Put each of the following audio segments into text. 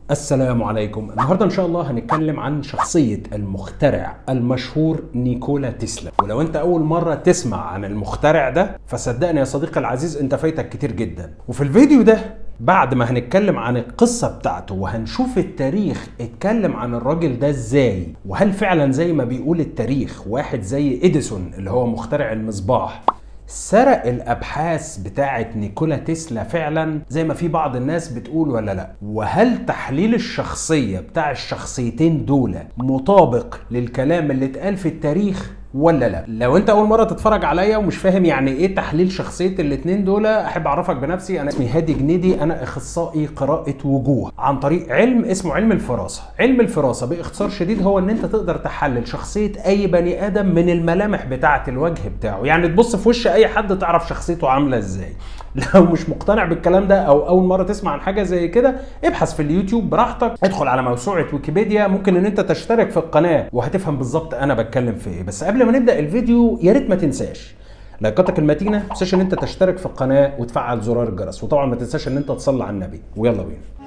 السلام عليكم النهارده ان شاء الله هنتكلم عن شخصيه المخترع المشهور نيكولا تسلا ولو انت اول مره تسمع عن المخترع ده فصدقني يا صديقي العزيز انت فايتك كتير جدا وفي الفيديو ده بعد ما هنتكلم عن القصة بتاعته وهنشوف التاريخ اتكلم عن الراجل ده ازاي وهل فعلا زي ما بيقول التاريخ واحد زي اديسون اللي هو مخترع المصباح سرق الابحاث بتاعه نيكولا تسلا فعلا زي ما في بعض الناس بتقول ولا لا وهل تحليل الشخصيه بتاع الشخصيتين دول مطابق للكلام اللي اتقال في التاريخ ولا لا لو انت اول مره تتفرج عليا ومش فاهم يعني ايه تحليل شخصيه الاتنين دول احب اعرفك بنفسي انا اسمي هادي جنيدي انا اخصائي قراءه وجوه عن طريق علم اسمه علم الفراسه علم الفراسه باختصار شديد هو ان انت تقدر تحلل شخصيه اي بني ادم من الملامح بتاعه الوجه بتاعه يعني تبص في وش اي حد تعرف شخصيته عامله ازاي لو مش مقتنع بالكلام ده او اول مره تسمع عن حاجه زي كده ابحث في اليوتيوب براحتك ادخل على موسوعه ويكيبيديا ممكن ان انت تشترك في القناه وهتفهم بالظبط انا بتكلم في ايه بس قبل ما نبدا الفيديو يا ريت ما تنساش لايكاتك المتينه ما تنساش ان انت تشترك في القناه وتفعل زرار الجرس وطبعا ما تنساش ان انت تصلي على النبي ويلا بينا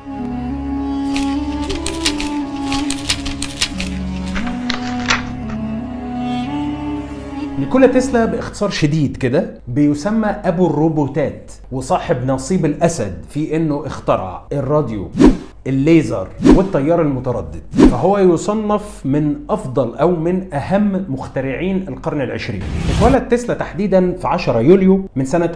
نيكولا تسلا باختصار شديد كده بيسمى ابو الروبوتات وصاحب نصيب الاسد في انه اخترع الراديو الليزر والتيار المتردد فهو يصنف من افضل او من اهم مخترعين القرن العشرين اتولد تسلا تحديدا في 10 يوليو من سنه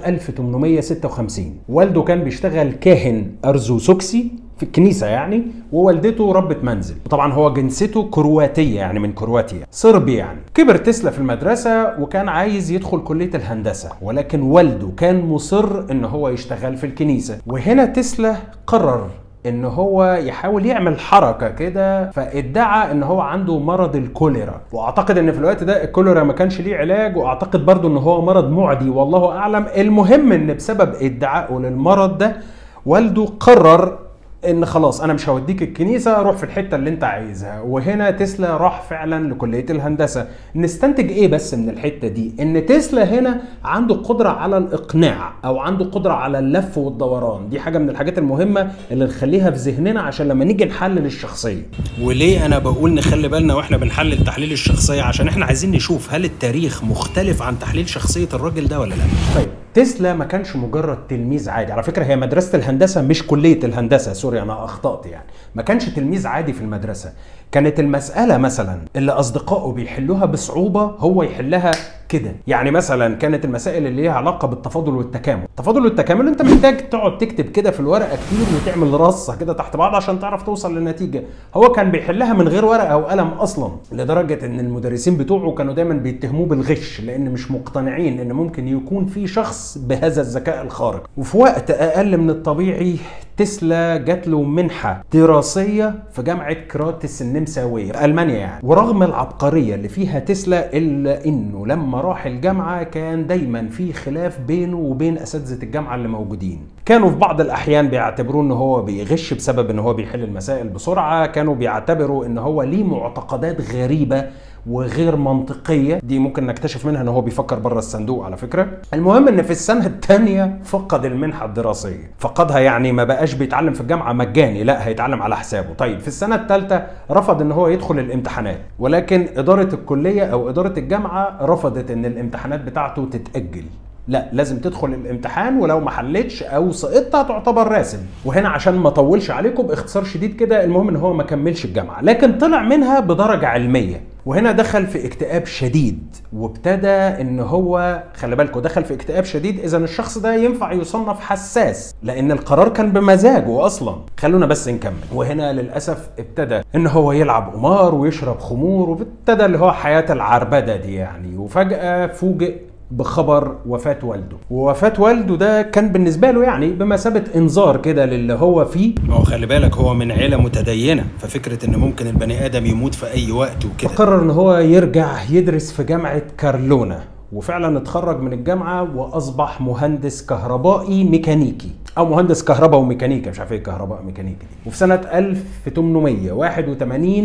1856 والده كان بيشتغل كاهن ارزوسوكسي في الكنيسه يعني ووالدته ربة منزل وطبعا هو جنسيته كرواتيه يعني من كرواتيا صربي يعني كبر تسلا في المدرسه وكان عايز يدخل كليه الهندسه ولكن والده كان مصر ان هو يشتغل في الكنيسه وهنا تسلا قرر ان هو يحاول يعمل حركه كده فادعى ان هو عنده مرض الكوليرا واعتقد ان في الوقت ده الكوليرا ما كانش ليه علاج واعتقد برضو ان هو مرض معدي والله اعلم المهم ان بسبب ادعائه للمرض ده والده قرر ان خلاص انا مش هوديك الكنيسه روح في الحته اللي انت عايزها وهنا تسلا راح فعلا لكليه الهندسه نستنتج ايه بس من الحته دي ان تسلا هنا عنده قدره على الاقناع او عنده قدره على اللف والدوران دي حاجه من الحاجات المهمه اللي نخليها في ذهننا عشان لما نيجي نحلل الشخصيه وليه انا بقول نخلي بالنا واحنا بنحلل تحليل الشخصيه عشان احنا عايزين نشوف هل التاريخ مختلف عن تحليل شخصيه الراجل ده ولا لا طيب تسلا ما كانش مجرد تلميذ عادي على فكره هي مدرسه الهندسه مش كليه الهندسه سوري انا اخطات يعني ما كانش تلميذ عادي في المدرسه كانت المساله مثلا اللي اصدقائه بيحلوها بصعوبه هو يحلها كده يعني مثلا كانت المسائل اللي ليها علاقه بالتفاضل والتكامل التفاضل والتكامل انت محتاج تقعد تكتب كده في الورقه كتير وتعمل رصه كده تحت بعض عشان تعرف توصل للنتيجه هو كان بيحلها من غير ورقه او قلم اصلا لدرجه ان المدرسين بتوعه كانوا دايما بيتهموه بالغش لان مش مقتنعين ان ممكن يكون في شخص بهذا الذكاء الخارق وفي وقت اقل من الطبيعي تسلا جات له منحه دراسيه في جامعه كراتس النمساويه في المانيا يعني ورغم العبقريه اللي فيها تسلا الا انه لما راح الجامعه كان دايما في خلاف بينه وبين اساتذه الجامعه اللي موجودين كانوا في بعض الاحيان بيعتبروه ان هو بيغش بسبب ان هو بيحل المسائل بسرعه كانوا بيعتبروا ان هو ليه معتقدات غريبه وغير منطقية دي ممكن نكتشف منها ان هو بيفكر بره الصندوق على فكرة المهم ان في السنة الثانية فقد المنحة الدراسية فقدها يعني ما بقاش بيتعلم في الجامعة مجاني لا هيتعلم على حسابه طيب في السنة الثالثة رفض ان هو يدخل الامتحانات ولكن إدارة الكلية او إدارة الجامعة رفضت ان الامتحانات بتاعته تتأجل لا لازم تدخل الامتحان ولو ما حلتش او سقطت هتعتبر راسم وهنا عشان ما اطولش عليكم باختصار شديد كده المهم ان هو ما كملش الجامعه لكن طلع منها بدرجه علميه وهنا دخل في اكتئاب شديد وابتدى ان هو خلي بالكم دخل في اكتئاب شديد اذا الشخص ده ينفع يصنف حساس لان القرار كان بمزاجه اصلا خلونا بس نكمل وهنا للاسف ابتدى ان هو يلعب قمار ويشرب خمور وابتدى اللي هو حياه العربده دي يعني وفجاه فوجئ بخبر وفاة والده ووفاة والده ده كان بالنسبة له يعني بمثابة انذار كده للي هو فيه ما هو خلي بالك هو من عيلة متدينة ففكرة ان ممكن البني ادم يموت في اي وقت وكده فقرر ان هو يرجع يدرس في جامعة كارلونا وفعلا اتخرج من الجامعة واصبح مهندس كهربائي ميكانيكي او مهندس كهرباء وميكانيكا مش عارف ايه كهرباء ميكانيكا دي وفي سنة 1881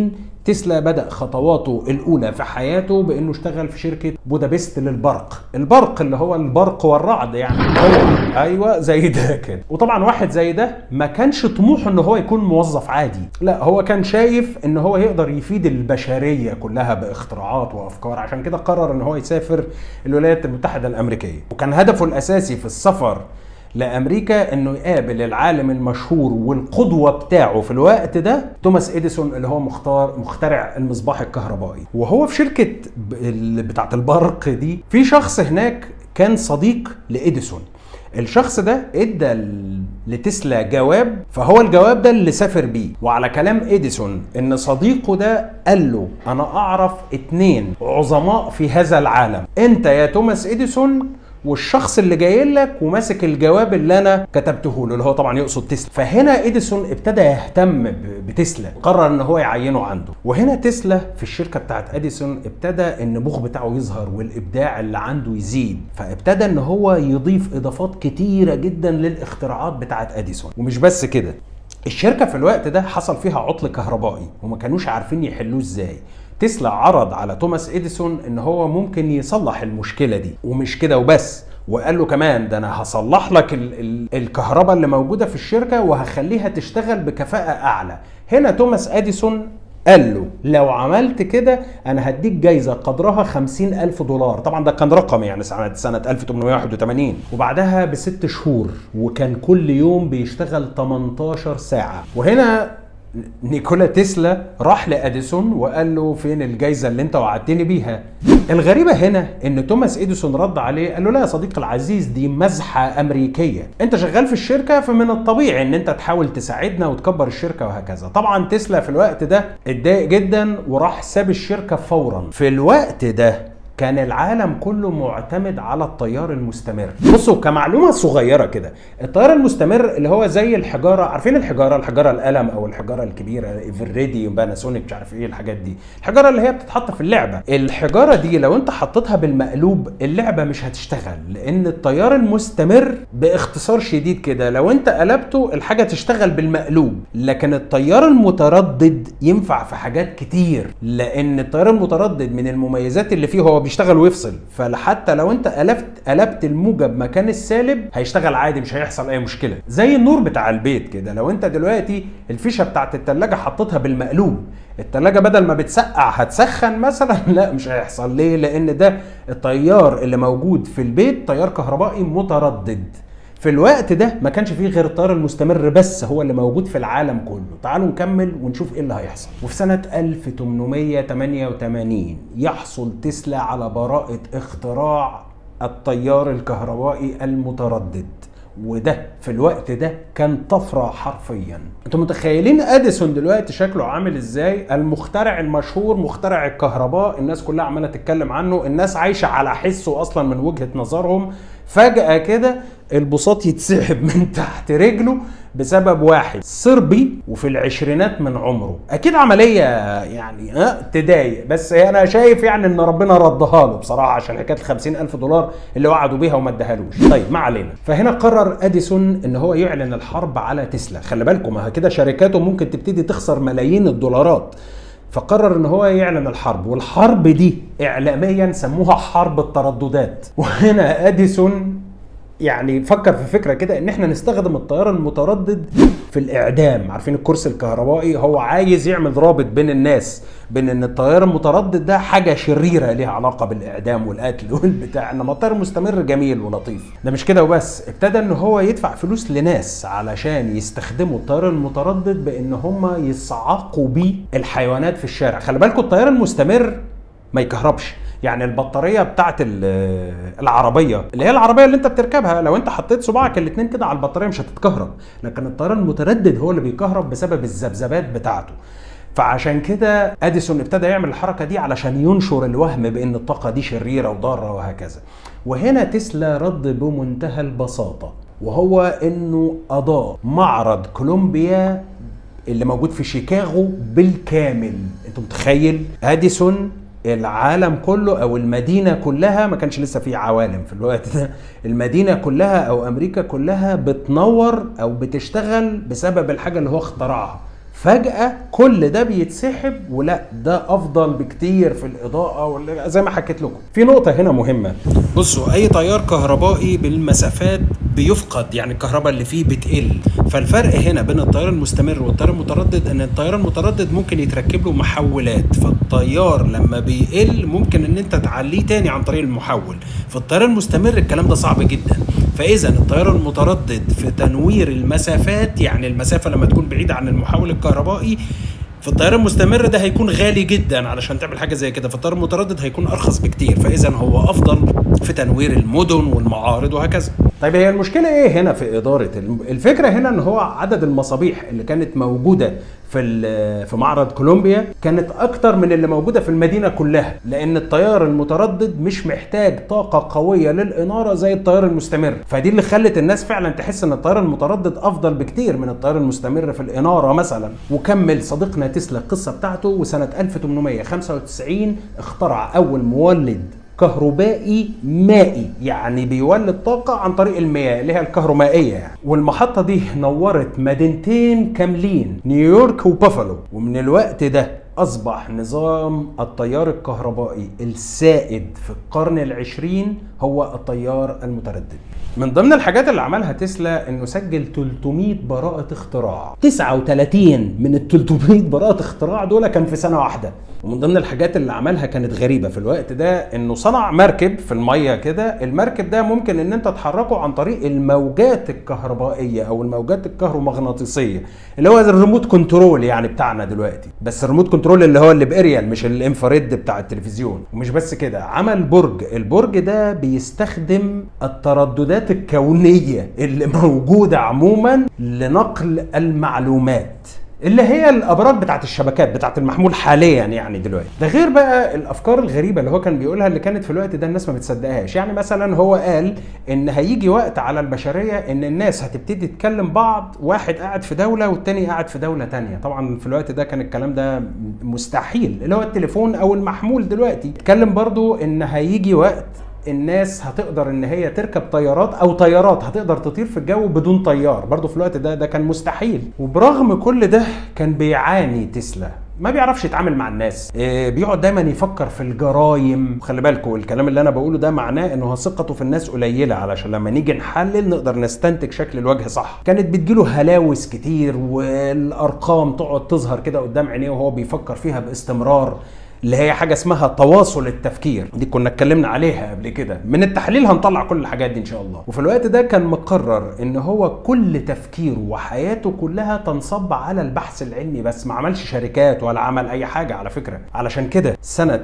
تسلا بدا خطواته الاولى في حياته بانه اشتغل في شركه بودابست للبرق البرق اللي هو البرق والرعد يعني هو ايوه زي ده كده وطبعا واحد زي ده ما كانش طموحه ان هو يكون موظف عادي لا هو كان شايف ان هو يقدر يفيد البشريه كلها باختراعات وافكار عشان كده قرر ان هو يسافر الولايات المتحده الامريكيه وكان هدفه الاساسي في السفر لامريكا انه يقابل العالم المشهور والقدوه بتاعه في الوقت ده توماس اديسون اللي هو مختار مخترع المصباح الكهربائي وهو في شركه بتاعه البرق دي في شخص هناك كان صديق لاديسون الشخص ده ادى لتسلا جواب فهو الجواب ده اللي سافر بيه وعلى كلام اديسون ان صديقه ده قال له انا اعرف اتنين عظماء في هذا العالم انت يا توماس اديسون والشخص اللي جاي لك وماسك الجواب اللي انا كتبته له اللي هو طبعا يقصد تسلا فهنا اديسون ابتدى يهتم بتسلا قرر ان هو يعينه عنده وهنا تسلا في الشركه بتاعت اديسون ابتدى النبوغ بتاعه يظهر والابداع اللي عنده يزيد فابتدى ان هو يضيف اضافات كتيره جدا للاختراعات بتاعت اديسون ومش بس كده الشركه في الوقت ده حصل فيها عطل كهربائي وما كانوش عارفين يحلوه ازاي تسلا عرض على توماس اديسون ان هو ممكن يصلح المشكله دي ومش كده وبس وقال له كمان ده انا هصلح لك ال ال الكهرباء اللي موجوده في الشركه وهخليها تشتغل بكفاءه اعلى هنا توماس اديسون قال له لو عملت كده انا هديك جايزه قدرها خمسين الف دولار طبعا ده كان رقم يعني سنه سنه 1881 وبعدها بست شهور وكان كل يوم بيشتغل 18 ساعه وهنا نيكولا تسلا راح لاديسون وقال له فين الجايزه اللي انت وعدتني بيها الغريبه هنا ان توماس اديسون رد عليه قال له لا يا صديقي العزيز دي مزحه امريكيه انت شغال في الشركه فمن الطبيعي ان انت تحاول تساعدنا وتكبر الشركه وهكذا طبعا تسلا في الوقت ده اتضايق جدا وراح ساب الشركه فورا في الوقت ده كان العالم كله معتمد على التيار المستمر بصوا كمعلومه صغيره كده التيار المستمر اللي هو زي الحجاره عارفين الحجاره الحجاره القلم او الحجاره الكبيره ايفريدي باناسونيك مش عارف ايه الحاجات دي الحجاره اللي هي بتتحط في اللعبه الحجاره دي لو انت حطيتها بالمقلوب اللعبه مش هتشتغل لان التيار المستمر باختصار شديد كده لو انت قلبته الحاجه تشتغل بالمقلوب لكن التيار المتردد ينفع في حاجات كتير لان التيار المتردد من المميزات اللي فيه هو بيشتغل ويفصل فحتى لو انت قلبت قلبت الموجب مكان السالب هيشتغل عادي مش هيحصل اي مشكله زي النور بتاع البيت كده لو انت دلوقتي الفيشه بتاعت التلاجة حطيتها بالمقلوب التلاجة بدل ما بتسقع هتسخن مثلا لا مش هيحصل ليه لان ده التيار اللي موجود في البيت تيار كهربائي متردد في الوقت ده ما كانش فيه غير التيار المستمر بس هو اللي موجود في العالم كله تعالوا نكمل ونشوف ايه اللي هيحصل وفي سنة 1888 يحصل تسلا على براءة اختراع التيار الكهربائي المتردد وده في الوقت ده كان طفرة حرفيا انتوا متخيلين اديسون دلوقتي شكله عامل ازاي المخترع المشهور مخترع الكهرباء الناس كلها عمالة تتكلم عنه الناس عايشة على حسه اصلا من وجهة نظرهم فجأة كده البساط يتسحب من تحت رجله بسبب واحد صربي وفي العشرينات من عمره اكيد عمليه يعني ها تضايق بس انا شايف يعني ان ربنا ردها له بصراحه عشان حكايه ال ألف دولار اللي وعدوا بيها وما ادهالوش طيب ما علينا فهنا قرر اديسون ان هو يعلن الحرب على تسلا خلي بالكم كده شركاته ممكن تبتدي تخسر ملايين الدولارات فقرر ان هو يعلن الحرب والحرب دي اعلاميا سموها حرب الترددات وهنا اديسون يعني فكر في فكره كده ان احنا نستخدم التيار المتردد في الاعدام عارفين الكرسي الكهربائي هو عايز يعمل رابط بين الناس بين ان التيار المتردد ده حاجه شريره ليها علاقه بالاعدام والقتل والبتاع انما التيار المستمر جميل ولطيف ده مش كده وبس ابتدى ان هو يدفع فلوس لناس علشان يستخدموا التيار المتردد بان هم يصعقوا بيه الحيوانات في الشارع خلي بالكم التيار المستمر ما يكهربش يعني البطاريه بتاعت العربيه اللي هي العربيه اللي انت بتركبها لو انت حطيت صباعك الاثنين كده على البطاريه مش هتتكهرب لكن التيار المتردد هو اللي بيكهرب بسبب الذبذبات بتاعته فعشان كده اديسون ابتدى يعمل الحركه دي علشان ينشر الوهم بان الطاقه دي شريره وضاره وهكذا وهنا تسلا رد بمنتهى البساطه وهو انه اضاء معرض كولومبيا اللي موجود في شيكاغو بالكامل انت متخيل اديسون العالم كله او المدينه كلها ما كانش لسه في عوالم في الوقت ده المدينه كلها او امريكا كلها بتنور او بتشتغل بسبب الحاجه اللي هو اخترعها فجأة كل ده بيتسحب ولا ده أفضل بكتير في الإضاءة ولا زي ما حكيت لكم في نقطة هنا مهمة بصوا أي تيار كهربائي بالمسافات بيفقد يعني الكهرباء اللي فيه بتقل فالفرق هنا بين التيار المستمر والتيار المتردد ان التيار المتردد ممكن يتركب له محولات فالتيار لما بيقل ممكن ان انت تعليه تاني عن طريق المحول في التيار المستمر الكلام ده صعب جدا فاذا التيار المتردد في تنوير المسافات يعني المسافه لما تكون بعيده عن المحول الكهربائي في التيار المستمر ده هيكون غالي جدا علشان تعمل حاجه زي كده في التيار المتردد هيكون ارخص بكتير فاذا هو افضل في تنوير المدن والمعارض وهكذا طيب هي المشكله ايه هنا في اداره الفكره هنا ان هو عدد المصابيح اللي كانت موجوده في في معرض كولومبيا كانت اكتر من اللي موجوده في المدينه كلها لان التيار المتردد مش محتاج طاقه قويه للاناره زي التيار المستمر فدي اللي خلت الناس فعلا تحس ان التيار المتردد افضل بكتير من التيار المستمر في الاناره مثلا وكمل صديقنا تسلا القصه بتاعته وسنه 1895 اخترع اول مولد كهربائي مائي يعني بيولد طاقة عن طريق المياه اللي هي الكهرومائية يعني والمحطة دي نورت مدينتين كاملين نيويورك وبافالو ومن الوقت ده أصبح نظام التيار الكهربائي السائد في القرن العشرين هو التيار المتردد من ضمن الحاجات اللي عملها تسلا انه سجل 300 براءة اختراع 39 من ال 300 براءة اختراع دول كان في سنة واحدة ومن ضمن الحاجات اللي عملها كانت غريبة في الوقت ده انه صنع مركب في المية كده المركب ده ممكن ان انت تحركه عن طريق الموجات الكهربائية او الموجات الكهرومغناطيسية اللي هو الريموت كنترول يعني بتاعنا دلوقتي بس الريموت كنترول اللي هو اللي باريال مش الانفراد بتاع التلفزيون ومش بس كده عمل برج البرج ده بيستخدم الترددات الكونية اللي موجودة عموما لنقل المعلومات اللي هي الابراج بتاعت الشبكات بتاعت المحمول حاليا يعني دلوقتي ده غير بقى الافكار الغريبه اللي هو كان بيقولها اللي كانت في الوقت ده الناس ما بتصدقهاش يعني مثلا هو قال ان هيجي وقت على البشريه ان الناس هتبتدي تتكلم بعض واحد قاعد في دوله والتاني قاعد في دوله تانية طبعا في الوقت ده كان الكلام ده مستحيل اللي هو التليفون او المحمول دلوقتي اتكلم برضو ان هيجي وقت الناس هتقدر ان هي تركب طيارات او طيارات هتقدر تطير في الجو بدون طيار برضه في الوقت ده ده كان مستحيل وبرغم كل ده كان بيعاني تسلا ما بيعرفش يتعامل مع الناس إيه بيقعد دايما يفكر في الجرايم خلي بالكم الكلام اللي انا بقوله ده معناه انه ثقته في الناس قليله علشان لما نيجي نحلل نقدر نستنتج شكل الوجه صح كانت بتجيله هلاوس كتير والارقام تقعد تظهر كده قدام عينيه وهو بيفكر فيها باستمرار اللي هي حاجه اسمها تواصل التفكير دي كنا اتكلمنا عليها قبل كده من التحليل هنطلع كل الحاجات دي ان شاء الله وفي الوقت ده كان مقرر ان هو كل تفكيره وحياته كلها تنصب على البحث العلمي بس ما عملش شركات ولا عمل اي حاجه على فكره علشان كده سنه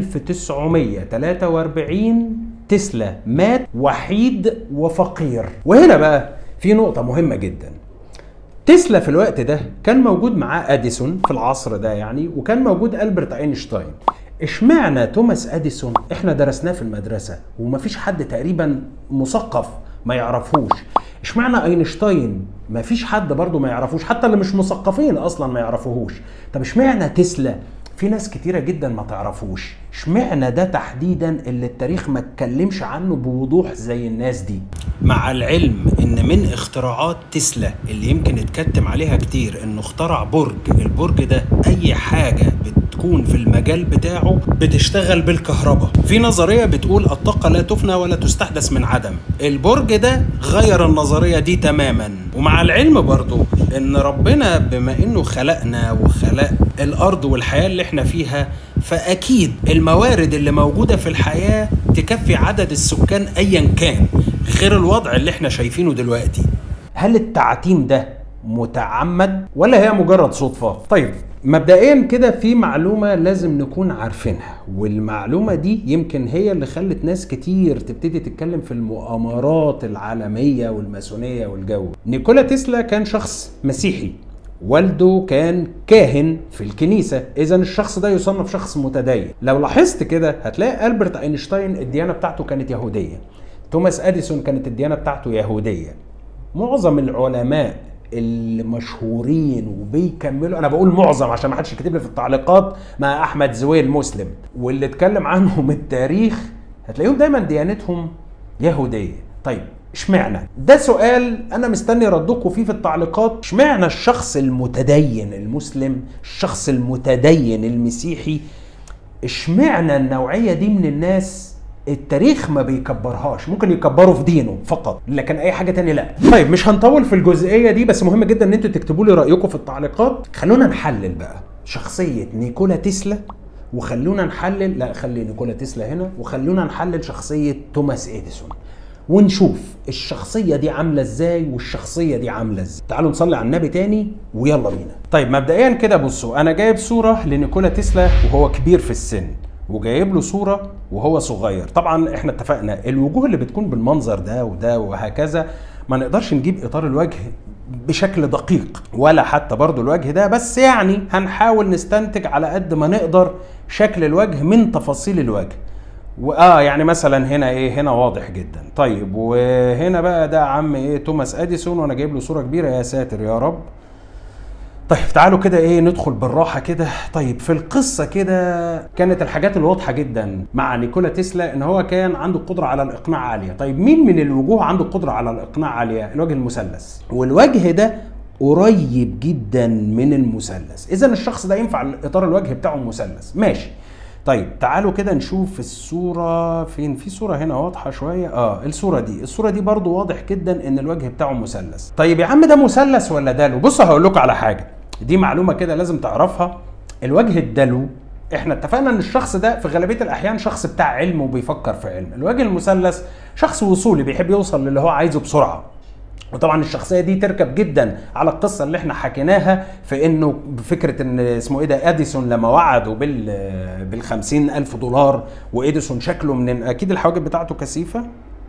1943 تسلا مات وحيد وفقير وهنا بقى في نقطه مهمه جدا تسلا في الوقت ده كان موجود معاه اديسون في العصر ده يعني وكان موجود البرت اينشتاين اشمعنى توماس اديسون احنا درسناه في المدرسه ومفيش حد تقريبا مثقف ما يعرفوش اشمعنى اينشتاين مفيش حد برضه ما يعرفوش حتى اللي مش مثقفين اصلا ما يعرفوهوش طب اشمعنى تسلا في ناس كتيره جدا ما تعرفوش اشمعنى ده تحديدا اللي التاريخ ما اتكلمش عنه بوضوح زي الناس دي مع العلم ان من اختراعات تسلا اللي يمكن اتكتم عليها كتير انه اخترع برج البرج ده اي حاجه بتكون في المجال بتاعه بتشتغل بالكهرباء في نظريه بتقول الطاقه لا تفنى ولا تستحدث من عدم البرج ده غير النظريه دي تماما ومع العلم برضو ان ربنا بما انه خلقنا وخلق الارض والحياه اللي احنا فيها فاكيد الموارد اللي موجوده في الحياه تكفي عدد السكان ايا كان غير الوضع اللي احنا شايفينه دلوقتي هل التعتيم ده متعمد ولا هي مجرد صدفه طيب مبدئيا كده في معلومة لازم نكون عارفينها والمعلومة دي يمكن هي اللي خلت ناس كتير تبتدي تتكلم في المؤامرات العالمية والماسونية والجو نيكولا تسلا كان شخص مسيحي والده كان كاهن في الكنيسة إذا الشخص ده يصنف شخص متدين لو لاحظت كده هتلاقي ألبرت أينشتاين الديانة بتاعته كانت يهودية توماس أديسون كانت الديانة بتاعته يهودية معظم العلماء المشهورين وبيكملوا انا بقول معظم عشان ما حدش يكتب لي في التعليقات مع احمد زويل مسلم واللي اتكلم عنهم التاريخ هتلاقيهم دايما ديانتهم يهوديه طيب اشمعنى ده سؤال انا مستني ردكم فيه في التعليقات اشمعنى الشخص المتدين المسلم الشخص المتدين المسيحي اشمعنى النوعيه دي من الناس التاريخ ما بيكبرهاش ممكن يكبروا في دينه فقط لكن اي حاجه تانية لا طيب مش هنطول في الجزئيه دي بس مهم جدا ان انتوا تكتبوا لي رايكم في التعليقات خلونا نحلل بقى شخصيه نيكولا تسلا وخلونا نحلل لا خلي نيكولا تسلا هنا وخلونا نحلل شخصيه توماس اديسون ونشوف الشخصية دي عاملة ازاي والشخصية دي عاملة ازاي تعالوا نصلي على النبي تاني ويلا بينا طيب مبدئيا كده بصوا انا جايب صورة لنيكولا تسلا وهو كبير في السن وجايب له صورة وهو صغير طبعا احنا اتفقنا الوجوه اللي بتكون بالمنظر ده وده وهكذا ما نقدرش نجيب اطار الوجه بشكل دقيق ولا حتى برضو الوجه ده بس يعني هنحاول نستنتج على قد ما نقدر شكل الوجه من تفاصيل الوجه واه يعني مثلا هنا ايه هنا واضح جدا طيب وهنا بقى ده عم ايه توماس اديسون وانا جايب له صوره كبيره يا ساتر يا رب طيب تعالوا كده ايه ندخل بالراحه كده طيب في القصه كده كانت الحاجات الواضحه جدا مع نيكولا تسلا ان هو كان عنده قدره على الاقناع عاليه طيب مين من الوجوه عنده قدره على الاقناع عاليه الوجه المثلث والوجه ده قريب جدا من المثلث اذا الشخص ده ينفع اطار الوجه بتاعه مثلث ماشي طيب تعالوا كده نشوف الصورة فين في صورة هنا واضحة شوية اه الصورة دي الصورة دي برضو واضح جدا ان الوجه بتاعه مثلث طيب يا عم ده مثلث ولا دالو بصوا هقول لكم على حاجة دي معلومة كده لازم تعرفها الوجه الدلو احنا اتفقنا ان الشخص ده في غالبيه الاحيان شخص بتاع علم وبيفكر في علم الوجه المثلث شخص وصولي بيحب يوصل للي هو عايزه بسرعه وطبعا الشخصيه دي تركب جدا على القصه اللي احنا حكيناها في انه بفكره ان اسمه ايه ده اديسون لما وعدوا بال بال ألف دولار واديسون شكله من اكيد الحواجب بتاعته كثيفه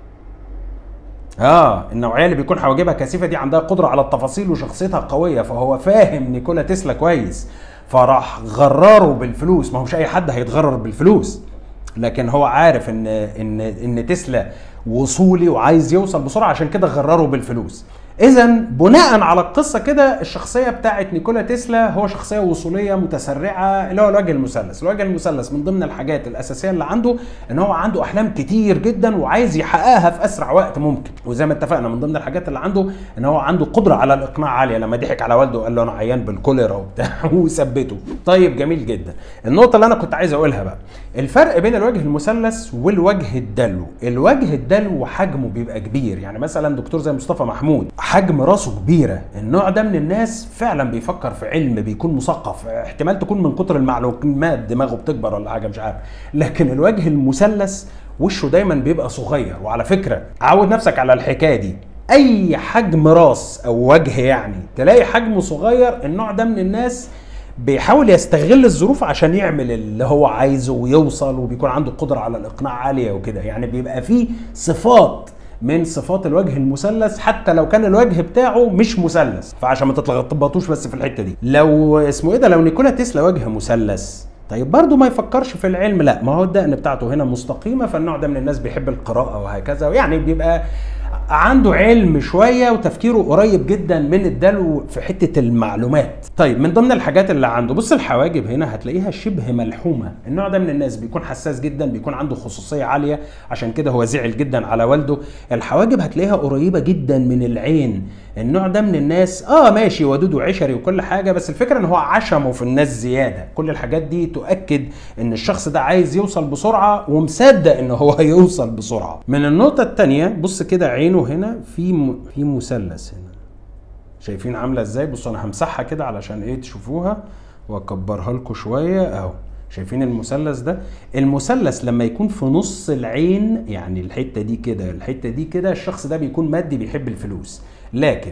اه النوعيه اللي بيكون حواجبها كثيفه دي عندها قدره على التفاصيل وشخصيتها قويه فهو فاهم نيكولا تسلا كويس فراح غرره بالفلوس ما هو مش اي حد هيتغرر بالفلوس لكن هو عارف ان ان ان تسلا وصولي وعايز يوصل بسرعه عشان كده غرره بالفلوس اذا بناء على القصه كده الشخصيه بتاعت نيكولا تسلا هو شخصيه وصوليه متسرعه اللي هو الوجه المثلث الوجه المثلث من ضمن الحاجات الاساسيه اللي عنده ان هو عنده احلام كتير جدا وعايز يحققها في اسرع وقت ممكن وزي ما اتفقنا من ضمن الحاجات اللي عنده ان هو عنده قدره على الاقناع عاليه لما ضحك على والده وقال له انا عيان بالكوليرا وبتاع وثبته طيب جميل جدا النقطه اللي انا كنت عايز اقولها بقى الفرق بين الوجه المثلث والوجه الدلو الوجه الدلو حجمه بيبقى كبير يعني مثلا دكتور زي مصطفى محمود حجم راسه كبيره النوع ده من الناس فعلا بيفكر في علم بيكون مثقف احتمال تكون من كتر المعلومات دماغه بتكبر ولا حاجه مش عارف لكن الوجه المثلث وشه دايما بيبقى صغير وعلى فكره عود نفسك على الحكايه دي اي حجم راس او وجه يعني تلاقي حجمه صغير النوع ده من الناس بيحاول يستغل الظروف عشان يعمل اللي هو عايزه ويوصل وبيكون عنده قدره على الاقناع عاليه وكده يعني بيبقى فيه صفات من صفات الوجه المثلث حتى لو كان الوجه بتاعه مش مثلث فعشان ما تتلخبطوش بس في الحته دي لو اسمه ايه ده لو نيكولا تسلا وجه مثلث طيب برضه ما يفكرش في العلم لا ما هو الدقن بتاعته هنا مستقيمه فالنوع ده من الناس بيحب القراءه وهكذا يعني بيبقى عنده علم شويه وتفكيره قريب جدا من الدلو في حته المعلومات طيب من ضمن الحاجات اللي عنده بص الحواجب هنا هتلاقيها شبه ملحومه النوع ده من الناس بيكون حساس جدا بيكون عنده خصوصيه عاليه عشان كده هو زعل جدا على والده الحواجب هتلاقيها قريبه جدا من العين النوع ده من الناس اه ماشي ودود وعشري وكل حاجه بس الفكره ان هو عشمه في الناس زياده كل الحاجات دي تؤكد ان الشخص ده عايز يوصل بسرعه ومصدق ان هو هيوصل بسرعه من النقطه الثانيه بص كده عينه هنا في م... في مثلث هنا شايفين عامله ازاي بصوا انا همسحها كده علشان ايه تشوفوها واكبرها لكم شويه اهو شايفين المثلث ده المثلث لما يكون في نص العين يعني الحته دي كده الحته دي كده الشخص ده بيكون مادي بيحب الفلوس لكن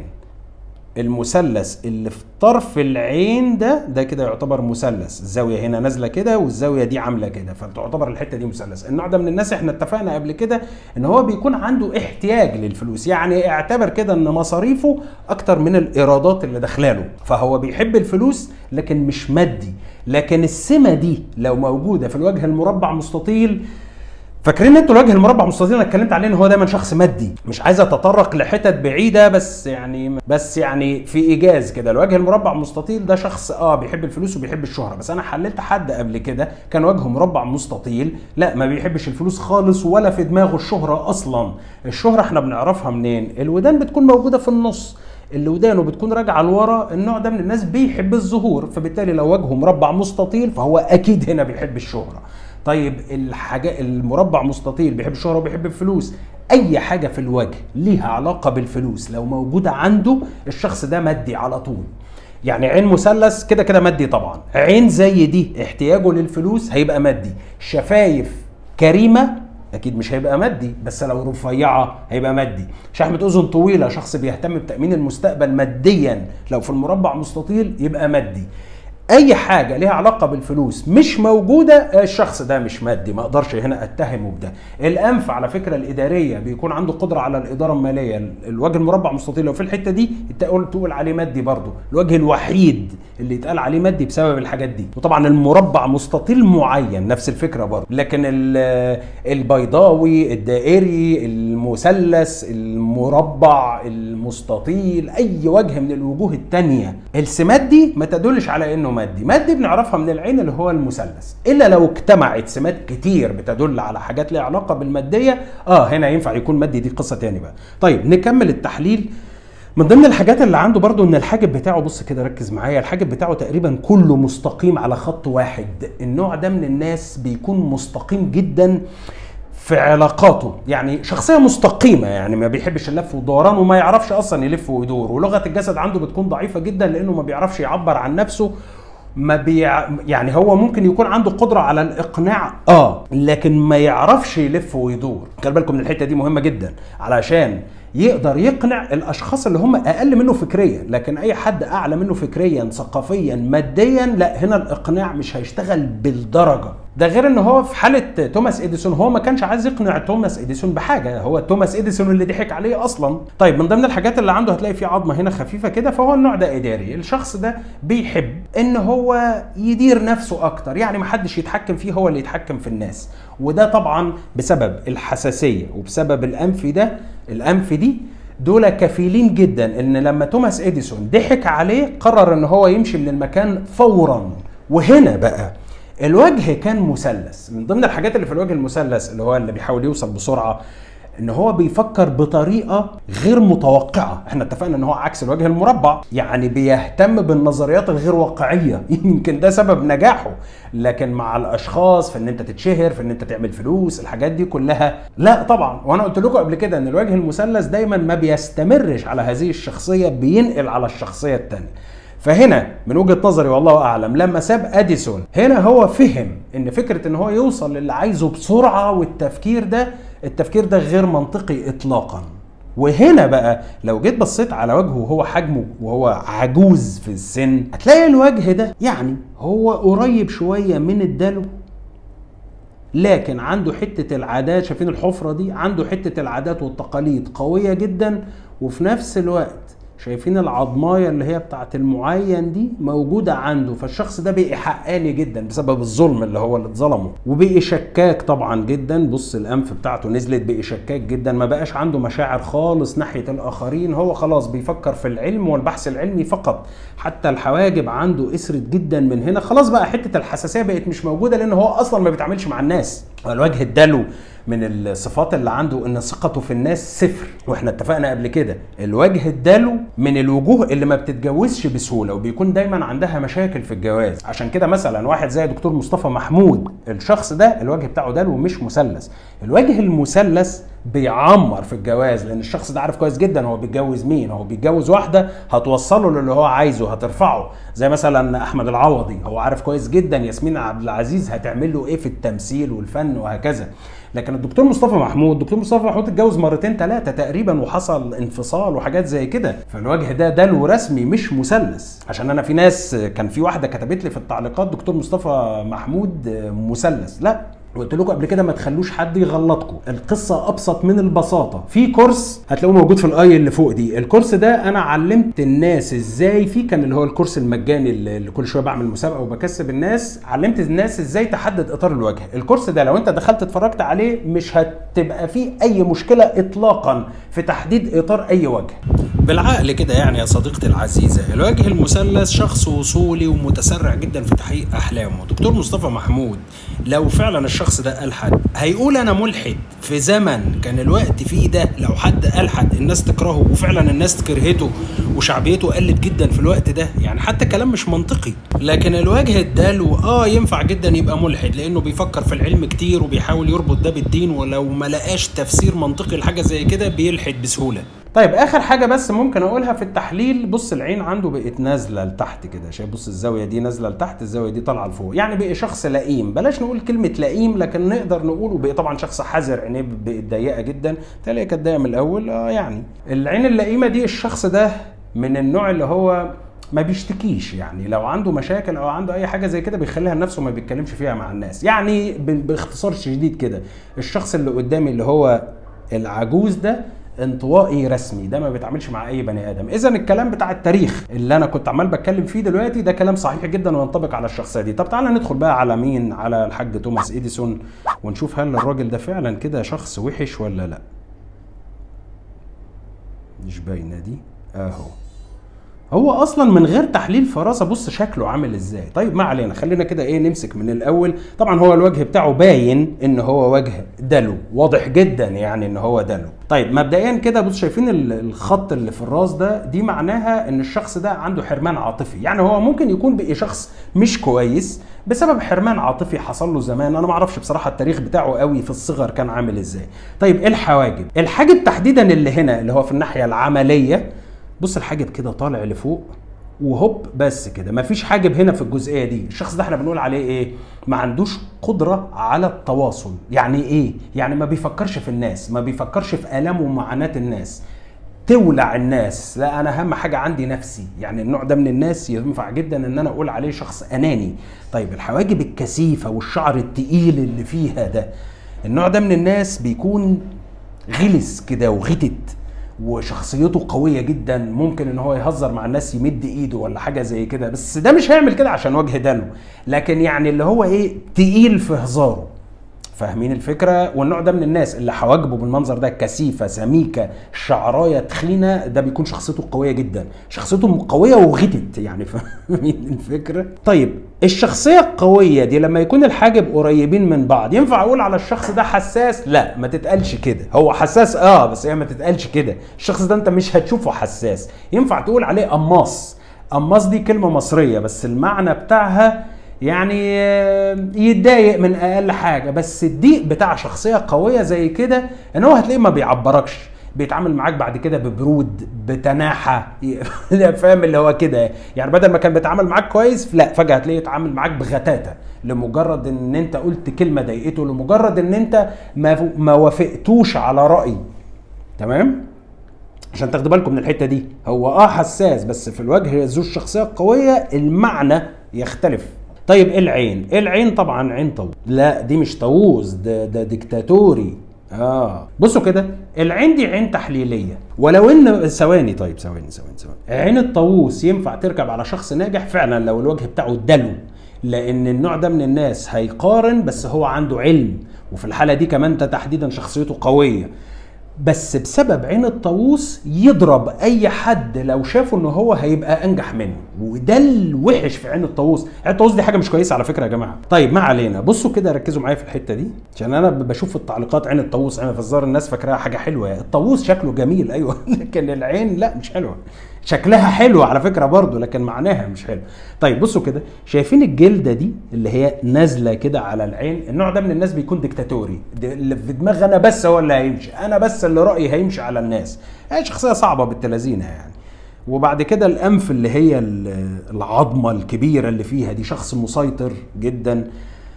المثلث اللي في طرف العين ده ده كده يعتبر مثلث الزاويه هنا نازله كده والزاويه دي عامله كده فتعتبر الحته دي مثلث النوع ده من الناس احنا اتفقنا قبل كده ان هو بيكون عنده احتياج للفلوس يعني اعتبر كده ان مصاريفه اكتر من الايرادات اللي داخلاله فهو بيحب الفلوس لكن مش مادي لكن السمه دي لو موجوده في الوجه المربع مستطيل فاكرين انتوا الوجه المربع مستطيل انا اتكلمت عليه ان هو دايما شخص مادي مش عايز اتطرق لحتت بعيده بس يعني بس يعني في ايجاز كده الوجه المربع مستطيل ده شخص اه بيحب الفلوس وبيحب الشهره بس انا حللت حد قبل كده كان وجهه مربع مستطيل لا ما بيحبش الفلوس خالص ولا في دماغه الشهره اصلا الشهره احنا بنعرفها منين الودان بتكون موجوده في النص اللي ودانه بتكون راجعه لورا النوع ده من الناس بيحب الظهور فبالتالي لو وجهه مربع مستطيل فهو اكيد هنا بيحب الشهره طيب الحاجة المربع مستطيل بيحب الشهرة وبيحب الفلوس اي حاجة في الوجه ليها علاقة بالفلوس لو موجودة عنده الشخص ده مادي على طول يعني عين مثلث كده كده مادي طبعا عين زي دي احتياجه للفلوس هيبقى مادي شفايف كريمة اكيد مش هيبقى مادي بس لو رفيعه هيبقى مادي شحمه اذن طويله شخص بيهتم بتامين المستقبل ماديا لو في المربع مستطيل يبقى مادي اي حاجه ليها علاقه بالفلوس مش موجوده الشخص ده مش مادي ما اقدرش هنا اتهمه بده الانف على فكره الاداريه بيكون عنده قدره على الاداره الماليه الوجه المربع مستطيل لو في الحته دي تقول تقول عليه مادي برضه الوجه الوحيد اللي يتقال عليه مادي بسبب الحاجات دي وطبعا المربع مستطيل معين نفس الفكره برضه لكن البيضاوي الدائري المثلث المربع المستطيل اي وجه من الوجوه الثانيه السمات دي ما تدلش على انه مادي مادي بنعرفها من العين اللي هو المثلث الا لو اجتمعت سمات كتير بتدل على حاجات ليها علاقه بالماديه اه هنا ينفع يكون مادي دي قصه تاني بقى طيب نكمل التحليل من ضمن الحاجات اللي عنده برضو ان الحاجب بتاعه بص كده ركز معايا الحاجب بتاعه تقريبا كله مستقيم على خط واحد النوع ده من الناس بيكون مستقيم جدا في علاقاته يعني شخصيه مستقيمه يعني ما بيحبش اللف والدوران وما يعرفش اصلا يلف ويدور ولغه الجسد عنده بتكون ضعيفه جدا لانه ما بيعرفش يعبر عن نفسه ما بيع... يعني هو ممكن يكون عنده قدره على الاقناع اه لكن ما يعرفش يلف ويدور خلي بالكم من الحته دي مهمه جدا علشان يقدر يقنع الاشخاص اللي هم اقل منه فكريا لكن اي حد اعلى منه فكريا ثقافيا ماديا لا هنا الاقناع مش هيشتغل بالدرجه ده غير ان هو في حاله توماس اديسون هو ما كانش عايز يقنع توماس اديسون بحاجه هو توماس اديسون اللي ضحك عليه اصلا طيب من ضمن الحاجات اللي عنده هتلاقي في عظمه هنا خفيفه كده فهو النوع ده اداري الشخص ده بيحب ان هو يدير نفسه اكتر يعني ما حدش يتحكم فيه هو اللي يتحكم في الناس وده طبعا بسبب الحساسيه وبسبب الانف ده الانف دي دول كفيلين جدا ان لما توماس اديسون ضحك عليه قرر ان هو يمشي من المكان فورا وهنا بقى الوجه كان مثلث من ضمن الحاجات اللي في الوجه المثلث اللي هو اللي بيحاول يوصل بسرعه ان هو بيفكر بطريقه غير متوقعه احنا اتفقنا ان هو عكس الوجه المربع يعني بيهتم بالنظريات الغير واقعيه يمكن ده سبب نجاحه لكن مع الاشخاص في ان انت تتشهر في ان انت تعمل فلوس الحاجات دي كلها لا طبعا وانا قلت لكم قبل كده ان الوجه المثلث دايما ما بيستمرش على هذه الشخصيه بينقل على الشخصيه الثانيه فهنا من وجهه نظري والله اعلم لما ساب اديسون هنا هو فهم ان فكره ان هو يوصل للي عايزه بسرعه والتفكير ده التفكير ده غير منطقي اطلاقا وهنا بقى لو جيت بصيت على وجهه وهو حجمه وهو عجوز في السن هتلاقي الوجه ده يعني هو قريب شويه من الدلو لكن عنده حته العادات شايفين الحفره دي عنده حته العادات والتقاليد قويه جدا وفي نفس الوقت شايفين العضمايه اللي هي بتاعت المعين دي موجوده عنده فالشخص ده بقي حقاني جدا بسبب الظلم اللي هو اللي اتظلمه وبقي شكاك طبعا جدا بص الانف بتاعته نزلت بقي شكاك جدا ما بقاش عنده مشاعر خالص ناحيه الاخرين هو خلاص بيفكر في العلم والبحث العلمي فقط حتى الحواجب عنده اسرت جدا من هنا خلاص بقى حته الحساسيه بقت مش موجوده لان هو اصلا ما بيتعاملش مع الناس الوجه الدلو من الصفات اللي عنده ان ثقته في الناس صفر واحنا اتفقنا قبل كده الوجه الدلو من الوجوه اللي ما بتتجوزش بسهوله وبيكون دايما عندها مشاكل في الجواز عشان كده مثلا واحد زي دكتور مصطفى محمود الشخص ده الوجه بتاعه دلو مش مثلث الوجه المثلث بيعمر في الجواز لان الشخص ده عارف كويس جدا هو بيتجوز مين هو بيتجوز واحده هتوصله للي هو عايزه هترفعه زي مثلا احمد العوضي هو عارف كويس جدا ياسمين عبد العزيز هتعمل له ايه في التمثيل والفن وهكذا لكن الدكتور مصطفى محمود الدكتور مصطفى محمود اتجوز مرتين ثلاثه تقريبا وحصل انفصال وحاجات زي كده فالوجه ده دلو رسمي مش مثلث عشان انا في ناس كان في واحده كتبت لي في التعليقات دكتور مصطفى محمود مثلث لا وقلت لكم قبل كده ما تخلوش حد يغلطكم القصه ابسط من البساطه في كورس هتلاقوه موجود في الاي اللي فوق دي الكورس ده انا علمت الناس ازاي في كان اللي هو الكورس المجاني اللي كل شويه بعمل مسابقه وبكسب الناس علمت الناس ازاي تحدد اطار الوجه الكورس ده لو انت دخلت اتفرجت عليه مش هتبقى فيه اي مشكله اطلاقا في تحديد اطار اي وجه بالعقل كده يعني يا صديقتي العزيزة الوجه المثلث شخص وصولي ومتسرع جدا في تحقيق أحلامه دكتور مصطفى محمود لو فعلا الشخص ده ألحد هيقول أنا ملحد في زمن كان الوقت فيه ده لو حد ألحد الناس تكرهه وفعلا الناس كرهته وشعبيته قلت جدا في الوقت ده يعني حتى كلام مش منطقي لكن الوجه الدلو اه ينفع جدا يبقى ملحد لأنه بيفكر في العلم كتير وبيحاول يربط ده بالدين ولو ما لقاش تفسير منطقي لحاجة زي كده بيلحد بسهولة طيب اخر حاجه بس ممكن اقولها في التحليل بص العين عنده بقت نازله لتحت كده شايف بص الزاويه دي نازله لتحت الزاويه دي طالعه لفوق يعني بقى شخص لئيم بلاش نقول كلمه لئيم لكن نقدر نقول وبقى طبعا شخص حذر عينيه بقت ضيقه جدا تلاقي كانت ضيقه من الاول اه يعني العين اللئيمه دي الشخص ده من النوع اللي هو ما بيشتكيش يعني لو عنده مشاكل او عنده اي حاجه زي كده بيخليها لنفسه ما بيتكلمش فيها مع الناس يعني باختصار شديد كده الشخص اللي قدامي اللي هو العجوز ده انطوائي رسمي ده ما بيتعاملش مع اي بني ادم اذا الكلام بتاع التاريخ اللي انا كنت عمال بتكلم فيه دلوقتي ده كلام صحيح جدا وينطبق على الشخصيه دي طب تعالى ندخل بقى على مين على الحاج توماس اديسون ونشوف هل الراجل ده فعلا كده شخص وحش ولا لا مش باينه دي اهو هو اصلا من غير تحليل فراسه بص شكله عامل ازاي طيب ما علينا خلينا كده ايه نمسك من الاول طبعا هو الوجه بتاعه باين ان هو وجه دلو واضح جدا يعني ان هو دلو طيب مبدئيا كده بص شايفين الخط اللي في الراس ده دي معناها ان الشخص ده عنده حرمان عاطفي يعني هو ممكن يكون بقي شخص مش كويس بسبب حرمان عاطفي حصل له زمان انا ما اعرفش بصراحه التاريخ بتاعه قوي في الصغر كان عامل ازاي طيب الحواجب الحاجب تحديدا اللي هنا اللي هو في الناحيه العمليه بص الحاجب كده طالع لفوق وهوب بس كده مفيش حاجب هنا في الجزئيه دي الشخص ده احنا بنقول عليه ايه ما عندوش قدره على التواصل يعني ايه يعني ما بيفكرش في الناس ما بيفكرش في الام ومعاناه الناس تولع الناس لا انا اهم حاجه عندي نفسي يعني النوع ده من الناس ينفع جدا ان انا اقول عليه شخص اناني طيب الحواجب الكثيفه والشعر التقيل اللي فيها ده النوع ده من الناس بيكون غلس كده وغتت وشخصيته قويه جدا ممكن ان هو يهزر مع الناس يمد ايده ولا حاجه زي كده بس ده مش هيعمل كده عشان وجه دلو لكن يعني اللي هو ايه تقيل في هزاره فاهمين الفكره والنوع ده من الناس اللي حواجبه بالمنظر ده كثيفه سميكه شعرايه تخينه ده بيكون شخصيته قويه جدا شخصيته قويه وغتت يعني فاهمين الفكره طيب الشخصيه القويه دي لما يكون الحاجب قريبين من بعض ينفع اقول على الشخص ده حساس لا ما تتقالش كده هو حساس اه بس هي ما تتقالش كده الشخص ده انت مش هتشوفه حساس ينفع تقول عليه قماص قماص دي كلمه مصريه بس المعنى بتاعها يعني يتضايق من اقل حاجه بس الضيق بتاع شخصيه قويه زي كده ان هو هتلاقيه ما بيعبركش بيتعامل معاك بعد كده ببرود بتناحة فاهم اللي هو كده يعني بدل ما كان بيتعامل معاك كويس لا فجأة هتلاقيه يتعامل معاك بغتاتة لمجرد ان انت قلت كلمة ضايقته لمجرد ان انت ما, ما وافقتوش على رأي تمام عشان تاخدوا بالكم من الحتة دي هو اه حساس بس في الوجه ذو الشخصية القوية المعنى يختلف طيب العين العين طبعا عين طاووس لا دي مش طاووس ده ده ديكتاتوري اه بصوا كده العين دي عين تحليليه ولو ان ثواني طيب ثواني ثواني ثواني عين الطاووس ينفع تركب على شخص ناجح فعلا لو الوجه بتاعه دلو لان النوع ده من الناس هيقارن بس هو عنده علم وفي الحاله دي كمان انت تحديدا شخصيته قويه بس بسبب عين الطاووس يضرب اي حد لو شافه ان هو هيبقى انجح منه وده الوحش في عين الطاووس عين الطاووس دي حاجه مش كويسه على فكره يا جماعه طيب ما علينا بصوا كده ركزوا معايا في الحته دي عشان انا بشوف في التعليقات عين الطاووس عين فزار الناس فاكراها حاجه حلوه الطاووس شكله جميل ايوه لكن العين لا مش حلوه شكلها حلو على فكره برضو لكن معناها مش حلو طيب بصوا كده شايفين الجلده دي اللي هي نازله كده على العين النوع ده من الناس بيكون ديكتاتوري اللي في دماغ انا بس هو اللي هيمشي انا بس اللي رايي هيمشي على الناس هي شخصيه صعبه بالتلازينه يعني وبعد كده الانف اللي هي العظمه الكبيره اللي فيها دي شخص مسيطر جدا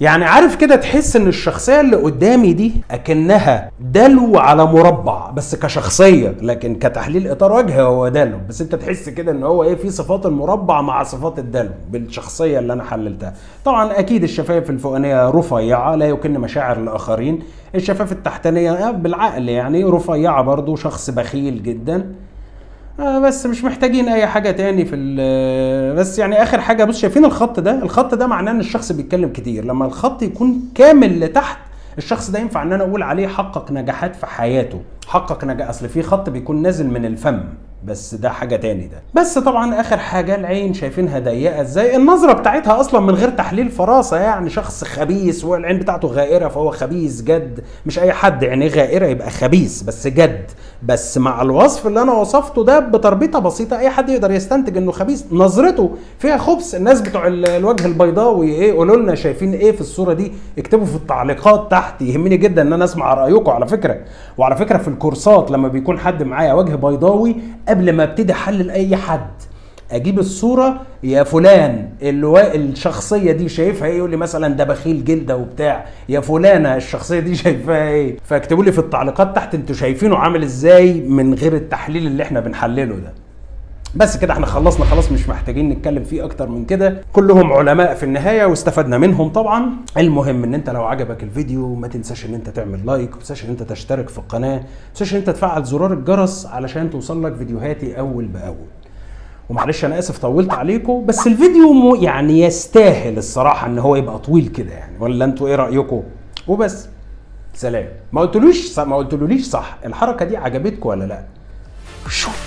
يعني عارف كده تحس ان الشخصيه اللي قدامي دي اكنها دلو على مربع بس كشخصيه لكن كتحليل اطار وجه هو دلو بس انت تحس كده ان هو ايه في صفات المربع مع صفات الدلو بالشخصيه اللي انا حللتها طبعا اكيد الشفايف الفوقانيه رفيعه لا يكن مشاعر الاخرين الشفايف التحتانيه بالعقل يعني رفيعه برضو شخص بخيل جدا آه بس مش محتاجين اي حاجه تاني في ال- بس يعني اخر حاجه بص شايفين الخط ده الخط ده معناه ان الشخص بيتكلم كتير لما الخط يكون كامل لتحت الشخص ده ينفع ان انا اقول عليه حقق نجاحات في حياته حقق نجاح اصل في خط بيكون نازل من الفم بس ده حاجه تاني ده بس طبعا اخر حاجه العين شايفينها ضيقه ازاي النظره بتاعتها اصلا من غير تحليل فراسه يعني شخص خبيث والعين بتاعته غائره فهو خبيث جد مش اي حد عينيه غائره يبقى خبيث بس جد بس مع الوصف اللي انا وصفته ده بتربيطه بسيطه اي حد يقدر يستنتج انه خبيث نظرته فيها خبث الناس بتوع ال- الوجه البيضاوي ايه قولوا لنا شايفين ايه في الصوره دي اكتبوا في التعليقات تحت يهمني جدا ان انا اسمع رايكم على فكره وعلى فكره في الكورسات لما بيكون حد معايا وجه بيضاوي قبل ما ابتدي احلل اي حد اجيب الصوره يا فلان الوا... الشخصيه دي شايفها ايه يقول لي مثلا ده بخيل جلده وبتاع يا فلانه الشخصيه دي شايفاها ايه فاكتبوا لي في التعليقات تحت انتوا شايفينه عامل ازاي من غير التحليل اللي احنا بنحلله ده بس كده احنا خلصنا خلاص مش محتاجين نتكلم فيه اكتر من كده كلهم علماء في النهايه واستفدنا منهم طبعا المهم ان انت لو عجبك الفيديو ما تنساش ان انت تعمل لايك وما تنساش ان انت تشترك في القناه ما تنساش ان انت تفعل زرار الجرس علشان توصل لك فيديوهاتي اول باول ومعلش انا اسف طولت عليكم بس الفيديو مو يعني يستاهل الصراحه ان هو يبقى طويل كده يعني ولا انتوا ايه رايكم وبس سلام ما قلتلوش ما قلتلوليش صح الحركه دي عجبتكم ولا لا شو